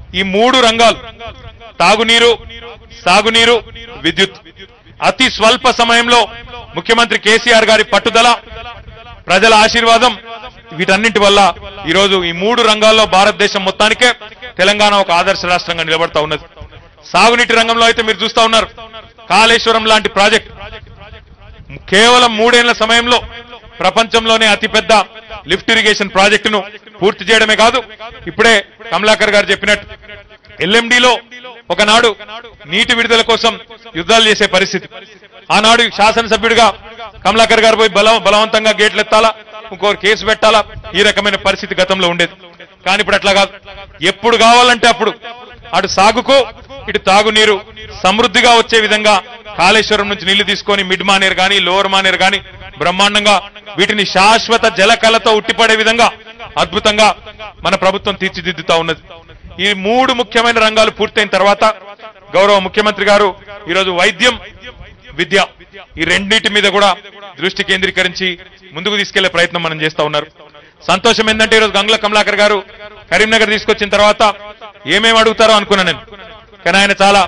ఈ మూడు రంగాలు తాగునీరు సాగునీరు విద్యుత్ అతి స్వల్ప సమయంలో ముఖ్యమంత్రి కేసీఆర్ గారి పట్టుదల ప్రజల ఆశీర్వాదం వీటన్నింటి వల్ల ఈరోజు ఈ మూడు రంగాల్లో భారతదేశం మొత్తానికే తెలంగాణ ఒక ఆదర్శ రాష్ట్రంగా నిలబడతా ఉన్నది సాగునీటి రంగంలో అయితే మీరు చూస్తా ఉన్నారు కాళేశ్వరం లాంటి ప్రాజెక్ట్ కేవలం మూడేళ్ల సమయంలో ప్రపంచంలోనే అతిపెద్ద లిఫ్ట్ ఇరిగేషన్ ప్రాజెక్టును పూర్తి చేయడమే కాదు ఇప్పుడే కమలాకర్ గారు చెప్పినట్టు ఎల్ఎండిలో ఒకనాడు నీటి విడుదల కోసం యుద్ధాలు చేసే పరిస్థితి ఆనాడు శాసనసభ్యుడిగా కమలాకర్ గారు పోయి బలం బలవంతంగా గేట్లు ఎత్తాలా ఇంకోరు కేసు పెట్టాలా ఈ రకమైన పరిస్థితి గతంలో ఉండేది కానీ ఇప్పుడు అట్లా కాదు ఎప్పుడు కావాలంటే అప్పుడు అటు సాగుకు ఇటు తాగునీరు సమృద్ధిగా వచ్చే విధంగా కాళేశ్వరం నుంచి నీళ్లు తీసుకొని మిడ్ మానేర్ గాని లోవర్ మానేర్ గాని బ్రహ్మాండంగా వీటిని శాశ్వత జలకళతో ఉట్టిపడే విధంగా అద్భుతంగా మన ప్రభుత్వం తీర్చిదిద్దుతా ఉన్నది ఈ మూడు ముఖ్యమైన రంగాలు పూర్తయిన తర్వాత గౌరవ ముఖ్యమంత్రి గారు ఈరోజు వైద్యం విద్య ఈ రెండింటి మీద కూడా దృష్టి కేంద్రీకరించి ముందుకు తీసుకెళ్లే ప్రయత్నం మనం చేస్తా ఉన్నారు సంతోషం ఏంటంటే ఈరోజు గంగుల కమలాకర్ గారు కరీంనగర్ తీసుకొచ్చిన తర్వాత ఏమేమి అడుగుతారో అనుకున్నా నేను కానీ ఆయన చాలా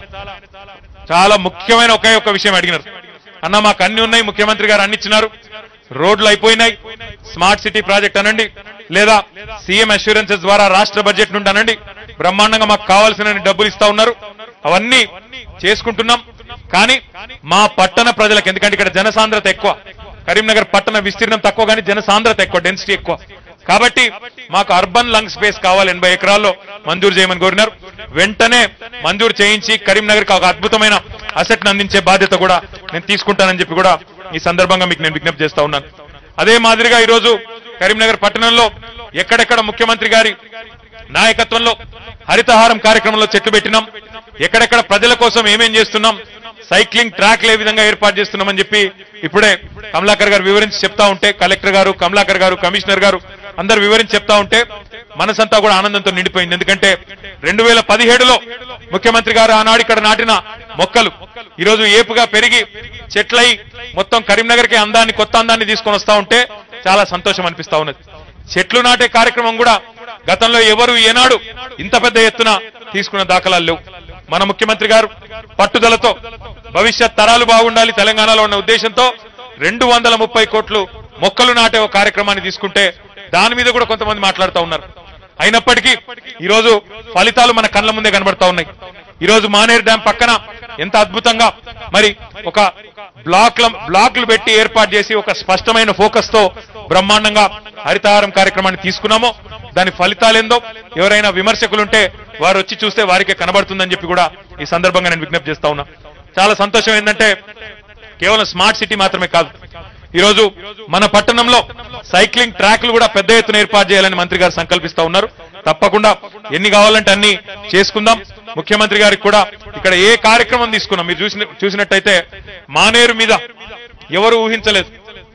చాలా ముఖ్యమైన ఒకే ఒక్క విషయం అడిగినారు అన్న మాకు అన్ని ఉన్నాయి ముఖ్యమంత్రి గారు అన్ని ఇచ్చినారు రోడ్లు అయిపోయినాయి స్మార్ట్ సిటీ ప్రాజెక్ట్ అనండి లేదా సీఎం అష్యూరెన్సెస్ ద్వారా రాష్ట్ర బడ్జెట్ నుండి అనండి బ్రహ్మాండంగా మాకు కావాల్సిన డబ్బులు ఇస్తా ఉన్నారు అవన్నీ చేసుకుంటున్నాం కానీ మా పట్టణ ప్రజలకు ఎందుకంటే ఇక్కడ జనసాంద్రత ఎక్కువ కరీంనగర్ పట్టణ విస్తీర్ణం తక్కువ కానీ జనసాంద్రత ఎక్కువ డెన్సిటీ ఎక్కువ కాబట్టి మాకు అర్బన్ లంగ్ స్పేస్ కావాలి ఎనభై ఎకరాల్లో మంజూరు చేయమని కోరినారు వెంటనే మంజూరు చేయించి కరీంనగర్ కి ఒక అద్భుతమైన అసెట్ అందించే బాధ్యత కూడా నేను తీసుకుంటానని చెప్పి కూడా ఈ సందర్భంగా మీకు నేను విజ్ఞప్తి చేస్తా ఉన్నాను అదే మాదిరిగా ఈరోజు కరీంనగర్ పట్టణంలో ఎక్కడెక్కడ ముఖ్యమంత్రి గారి నాయకత్వంలో హరితహారం కార్యక్రమంలో చెట్లు పెట్టినాం ఎక్కడెక్కడ ప్రజల కోసం ఏమేం చేస్తున్నాం సైక్లింగ్ ట్రాక్లు ఏ విధంగా ఏర్పాటు చేస్తున్నామని చెప్పి ఇప్పుడే కమలాకర్ గారు వివరించి చెప్తా ఉంటే కలెక్టర్ గారు కమలాకర్ గారు కమిషనర్ గారు అందరు వివరించి చెప్తా ఉంటే మనసంతా కూడా ఆనందంతో నిండిపోయింది ఎందుకంటే రెండు వేల పదిహేడులో ముఖ్యమంత్రి గారు ఆనాడు ఇక్కడ నాటిన మొక్కలు ఈరోజు ఏపుగా పెరిగి చెట్లై మొత్తం కరీంనగర్ కి అందాన్ని కొత్త అందాన్ని తీసుకొని వస్తా ఉంటే చాలా సంతోషం అనిపిస్తా ఉన్నది చెట్లు నాటే కార్యక్రమం కూడా గతంలో ఎవరు ఏనాడు ఇంత పెద్ద ఎత్తున తీసుకున్న దాఖలాలు లేవు మన ముఖ్యమంత్రి గారు పట్టుదలతో భవిష్యత్ తరాలు బాగుండాలి తెలంగాణలో ఉన్న ఉద్దేశంతో రెండు వందల ముప్పై కోట్లు మొక్కలు నాటే ఒక కార్యక్రమాన్ని తీసుకుంటే దాని మీద కూడా కొంతమంది మాట్లాడుతూ ఉన్నారు అయినప్పటికీ ఈరోజు ఫలితాలు మన కళ్ళ ముందే కనబడతా ఉన్నాయి ఈరోజు మానేరు డ్యాం పక్కన ఎంత అద్భుతంగా మరి ఒక బ్లాక్ల బ్లాక్లు పెట్టి ఏర్పాటు చేసి ఒక స్పష్టమైన ఫోకస్ తో బ్రహ్మాండంగా హరితహారం కార్యక్రమాన్ని తీసుకున్నామో దాని ఫలితాలేందో ఎవరైనా విమర్శకులుంటే వారు వచ్చి చూస్తే వారికే కనబడుతుందని చెప్పి కూడా ఈ సందర్భంగా నేను విజ్ఞప్తి చేస్తా ఉన్నా చాలా సంతోషం ఏంటంటే కేవలం స్మార్ట్ సిటీ మాత్రమే కాదు ఈరోజు మన పట్టణంలో సైక్లింగ్ ట్రాక్లు కూడా పెద్ద ఎత్తున ఏర్పాటు చేయాలని మంత్రి గారు సంకల్పిస్తా ఉన్నారు తప్పకుండా ఎన్ని కావాలంటే అన్ని చేసుకుందాం ముఖ్యమంత్రి గారికి కూడా ఇక్కడ ఏ కార్యక్రమం తీసుకున్నాం మీరు చూసిన చూసినట్టయితే మానేరు మీద ఎవరు ఊహించలేదు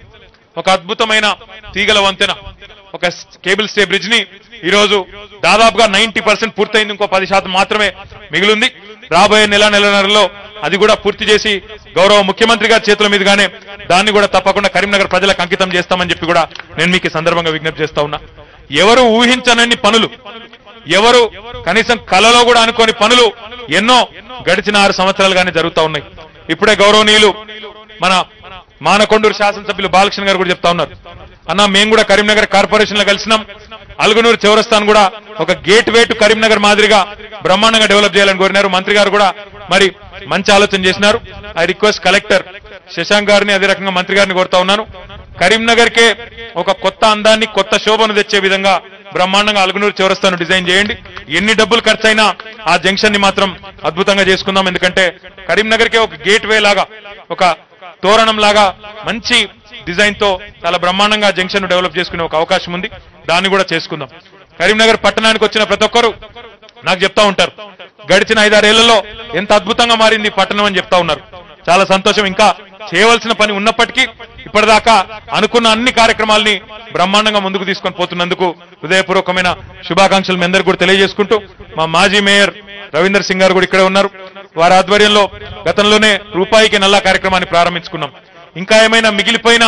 ఒక అద్భుతమైన తీగల వంతెన ఒక కేబుల్ స్టే బ్రిడ్జ్ ని ఈరోజు దాదాపుగా నైన్టీ పర్సెంట్ పూర్తయింది ఇంకో పది శాతం మాత్రమే మిగిలింది రాబోయే నెల నెలన్నరలో అది కూడా పూర్తి చేసి గౌరవ ముఖ్యమంత్రి గారి చేతుల మీదుగానే దాన్ని కూడా తప్పకుండా కరీంనగర్ ప్రజలకు అంకితం చేస్తామని చెప్పి కూడా నేను మీకు ఈ సందర్భంగా విజ్ఞప్తి చేస్తా ఉన్నా ఎవరు ఊహించనన్ని పనులు ఎవరు కనీసం కలలో కూడా అనుకోని పనులు ఎన్నో గడిచిన ఆరు సంవత్సరాలుగానే జరుగుతా ఉన్నాయి ఇప్పుడే గౌరవనీయులు మన మానకొండూరు శాసనసభ్యులు బాలకృష్ణ గారు కూడా చెప్తా ఉన్నారు అన్న మేము కూడా కరీంనగర్ కార్పొరేషన్ లో కలిసినాం అలుగునూరు చౌరస్తాను కూడా ఒక గేట్ వే టు కరీంనగర్ మాదిరిగా బ్రహ్మాండంగా డెవలప్ చేయాలని కోరినారు మంత్రి గారు కూడా మరి మంచి ఆలోచన చేసినారు ఐ రిక్వెస్ట్ కలెక్టర్ శశాంక్ గారిని అదే రకంగా మంత్రి గారిని కోరుతా ఉన్నాను కరీంనగర్ కే ఒక కొత్త అందాన్ని కొత్త శోభను తెచ్చే విధంగా బ్రహ్మాండంగా అలుగునూరు చౌరస్తాను డిజైన్ చేయండి ఎన్ని డబ్బులు ఖర్చైనా ఆ జంక్షన్ ని మాత్రం అద్భుతంగా చేసుకుందాం ఎందుకంటే కరీంనగర్ కే ఒక గేట్ వే లాగా ఒక తోరణం లాగా మంచి డిజైన్ తో చాలా బ్రహ్మాండంగా జంక్షన్ డెవలప్ చేసుకునే ఒక అవకాశం ఉంది దాన్ని కూడా చేసుకుందాం కరీంనగర్ పట్టణానికి వచ్చిన ప్రతి ఒక్కరు నాకు చెప్తా ఉంటారు గడిచిన ఐదారేళ్లలో ఎంత అద్భుతంగా మారింది ఈ పట్టణం అని చెప్తా ఉన్నారు చాలా సంతోషం ఇంకా చేయవలసిన పని ఉన్నప్పటికీ ఇప్పటిదాకా అనుకున్న అన్ని కార్యక్రమాల్ని బ్రహ్మాండంగా ముందుకు తీసుకొని పోతున్నందుకు హృదయపూర్వకమైన శుభాకాంక్షలు మీ అందరికీ కూడా తెలియజేసుకుంటూ మా మాజీ మేయర్ రవీందర్ సింగ్ గారు కూడా ఇక్కడే ఉన్నారు వారి ఆధ్వర్యంలో గతంలోనే రూపాయికి నల్లా కార్యక్రమాన్ని ప్రారంభించుకున్నాం ఇంకా ఏమైనా మిగిలిపోయిన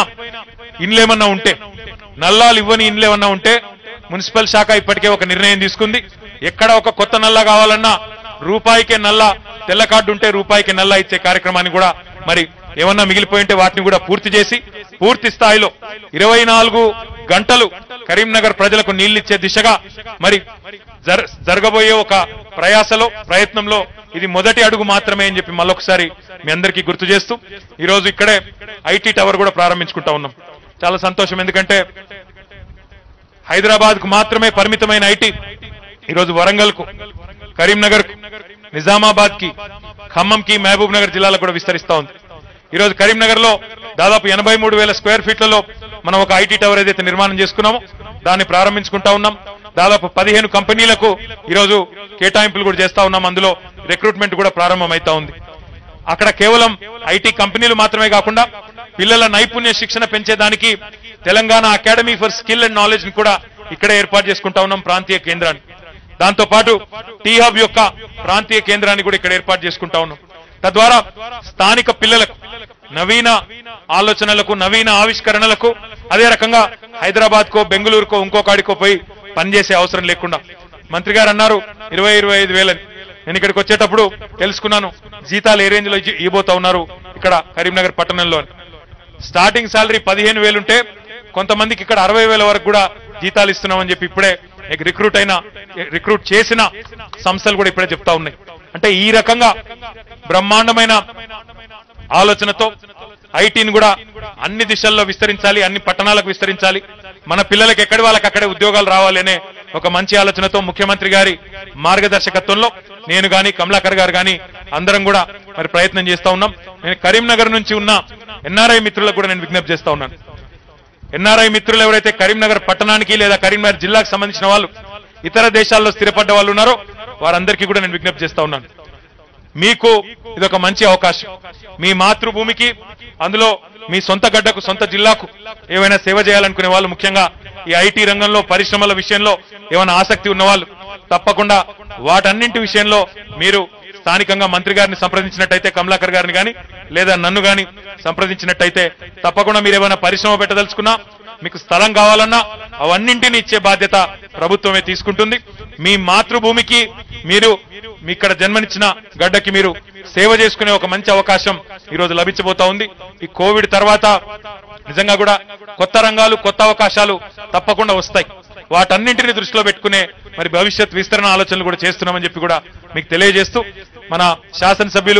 ఇండ్లేమన్నా ఉంటే నల్లాలు ఇవ్వని ఇండ్లేమన్నా ఉంటే మున్సిపల్ శాఖ ఇప్పటికే ఒక నిర్ణయం తీసుకుంది ఎక్కడ ఒక కొత్త నల్ల కావాలన్నా రూపాయికే నల్ల తెల్ల కార్డు ఉంటే రూపాయికి నల్ల ఇచ్చే కార్యక్రమాన్ని కూడా మరి ఏమన్నా మిగిలిపోయి ఉంటే వాటిని కూడా పూర్తి చేసి పూర్తి స్థాయిలో ఇరవై నాలుగు గంటలు కరీంనగర్ ప్రజలకు నీళ్లిచ్చే దిశగా మరి జర- జరగబోయే ఒక ప్రయాసలో ప్రయత్నంలో ఇది మొదటి అడుగు మాత్రమే అని చెప్పి మళ్ళొకసారి మీ అందరికీ గుర్తు చేస్తూ ఈ రోజు ఇక్కడే ఐటీ టవర్ కూడా ప్రారంభించుకుంటా ఉన్నాం చాలా సంతోషం ఎందుకంటే హైదరాబాద్ కు మాత్రమే పరిమితమైన ఐటీ ఈరోజు వరంగల్ కు కరీంనగర్ కు నిజామాబాద్ కి ఖమ్మం కి మహబూబ్ నగర్ జిల్లాలకు కూడా విస్తరిస్తా ఉంది ఈరోజు కరీంనగర్ లో దాదాపు ఎనభై మూడు వేల స్క్వేర్ ఫీట్లలో మనం ఒక ఐటీ టవర్ ఏదైతే నిర్మాణం చేసుకున్నామో దాన్ని ప్రారంభించుకుంటా ఉన్నాం దాదాపు పదిహేను కంపెనీలకు ఈరోజు కేటాయింపులు కూడా చేస్తా ఉన్నాం అందులో రిక్రూట్మెంట్ కూడా ప్రారంభమైతా ఉంది అక్కడ కేవలం ఐటీ కంపెనీలు మాత్రమే కాకుండా పిల్లల నైపుణ్య శిక్షణ పెంచేదానికి Telangana academy for skill and knowledge ని కూడా ఇక్కడ ఏర్పాటు చేసుకుంటా ఉన్నాం ప్రాంతీయ కేంద్రాన్ని దాంతో పాటు టీ హబ్ యొక్క ప్రాంతీయ కేంద్రాన్ని కూడా ఇక్కడ ఏర్పాటు చేసుకుంటా ఉన్నాం తద్వారా స్థానిక పిల్లలకు నవీన ఆలోచనలకు నవీన ఆవిష్కరణలకు అదే రకంగా హైదరాబాద్ కో బెంగళూరుకో ఇంకో కాడికో పోయి పనిచేసే అవసరం లేకుండా మంత్రి గారు అన్నారు ఇరవై ఇరవై ఐదు వేలని నేను ఇక్కడికి వచ్చేటప్పుడు తెలుసుకున్నాను జీతాలు ఏ రేంజ్ లో ఇచ్చి- ఇవ్వబోతా ఉన్నారు ఇక్కడ కరీంనగర్ పట్టణంలో అని. స్టార్టింగ్ సాలరీ పదిహేను వేలుంటే కొంతమందికి ఇక్కడ అరవై వేల వరకు కూడా జీతాలు ఇస్తున్నామని చెప్పి ఇప్పుడే రిక్రూట్ అయిన రిక్రూట్ చేసిన సంస్థలు కూడా ఇప్పుడే చెప్తా ఉన్నాయి అంటే ఈ రకంగా బ్రహ్మాండమైన ఆలోచనతో ఐటీని కూడా అన్ని దిశల్లో విస్తరించాలి అన్ని పట్టణాలకు విస్తరించాలి మన పిల్లలకి ఎక్కడి వాళ్ళకి అక్కడే ఉద్యోగాలు రావాలి అనే ఒక మంచి ఆలోచనతో ముఖ్యమంత్రి గారి మార్గదర్శకత్వంలో నేను గాని కమలాకర్ గారు గాని అందరం కూడా మరి ప్రయత్నం చేస్తా ఉన్నాం నేను కరీంనగర్ నుంచి ఉన్న ఎన్ఆర్ఐ మిత్రులకు కూడా నేను విజ్ఞప్తి చేస్తా ఉన్నాను ఎన్ఆర్ఐ మిత్రులు ఎవరైతే కరీంనగర్ పట్టణానికి లేదా కరీంనగర్ జిల్లాకు సంబంధించిన వాళ్ళు ఇతర దేశాల్లో స్థిరపడ్డ వాళ్ళు ఉన్నారో వారందరికీ కూడా నేను విజ్ఞప్తి చేస్తా ఉన్నాను మీకు ఇదొక మంచి అవకాశం మీ మాతృభూమికి అందులో మీ సొంత గడ్డకు సొంత జిల్లాకు ఏమైనా సేవ చేయాలనుకునే వాళ్ళు ముఖ్యంగా ఈ ఐటీ రంగంలో పరిశ్రమల విషయంలో ఏమైనా ఆసక్తి ఉన్న వాళ్ళు తప్పకుండా వాటన్నింటి విషయంలో మీరు స్థానికంగా మంత్రి గారిని సంప్రదించినట్టయితే కమలాకర్ గారిని గాని లేదా నన్ను గాని సంప్రదించినట్టయితే తప్పకుండా మీరు ఏమైనా పరిశ్రమ పెట్టదలుచుకున్నా మీకు స్థలం కావాలన్నా అవన్నింటిని ఇచ్చే బాధ్యత ప్రభుత్వమే తీసుకుంటుంది మీ మాతృభూమికి మీరు మీ ఇక్కడ జన్మనిచ్చిన గడ్డకి మీరు సేవ చేసుకునే ఒక మంచి అవకాశం ఈ రోజు లభించబోతా ఉంది ఈ కోవిడ్ తర్వాత నిజంగా కూడా కొత్త రంగాలు కొత్త అవకాశాలు తప్పకుండా వస్తాయి వాటన్నింటిని దృష్టిలో పెట్టుకునే మరి భవిష్యత్ విస్తరణ ఆలోచనలు కూడా చేస్తున్నామని చెప్పి కూడా మీకు తెలియజేస్తూ మన శాసనసభ్యులు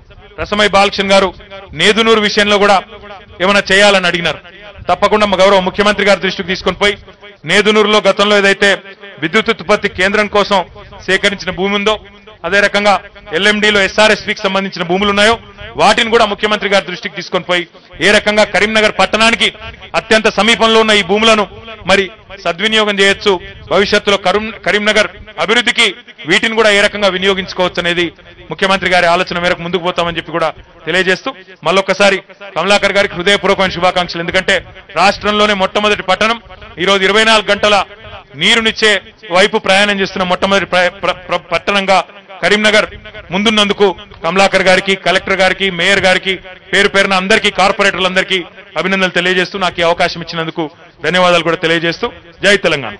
రసమై బాలకృష్ణ గారు నేదునూరు విషయంలో కూడా ఏమైనా చేయాలని అడిగినారు తప్పకుండా మా గౌరవ ముఖ్యమంత్రి గారి దృష్టికి తీసుకొని పోయి నేదునూరులో గతంలో ఏదైతే విద్యుత్ ఉత్పత్తి కేంద్రం కోసం సేకరించిన భూమి ఉందో అదే రకంగా ఎల్ఎండిలో ఎస్ఆర్ఎస్పికి సంబంధించిన భూములు ఉన్నాయో వాటిని కూడా ముఖ్యమంత్రి గారి దృష్టికి తీసుకొని పోయి ఏ రకంగా కరీంనగర్ పట్టణానికి అత్యంత సమీపంలో ఉన్న ఈ భూములను మరి సద్వినియోగం చేయొచ్చు భవిష్యత్తులో కరీం కరీంనగర్ అభివృద్ధికి వీటిని కూడా ఏ రకంగా వినియోగించుకోవచ్చు అనేది ముఖ్యమంత్రి గారి ఆలోచన మేరకు ముందుకు పోతామని చెప్పి కూడా తెలియజేస్తూ మళ్ళొక్కసారి కమలాకర్ గారికి హృదయపూర్వకమైన శుభాకాంక్షలు ఎందుకంటే రాష్ట్రంలోనే మొట్టమొదటి పట్టణం ఈ రోజు ఇరవై గంటల నీరునిచ్చే వైపు ప్రయాణం చేస్తున్న మొట్టమొదటి ప్ర- ప్ర- ప్ర- పట్టణంగా కరీంనగర్ ముందున్నందుకు కమలాకర్ గారికి కలెక్టర్ గారికి మేయర్ గారికి పేరు పేరున అందరికీ కార్పొరేటర్లందరికీ అభినందనలు తెలియజేస్తూ నాకు ఈ అవకాశం ఇచ్చినందుకు ధన్యవాదాలు కూడా తెలియజేస్తూ జై తెలంగాణ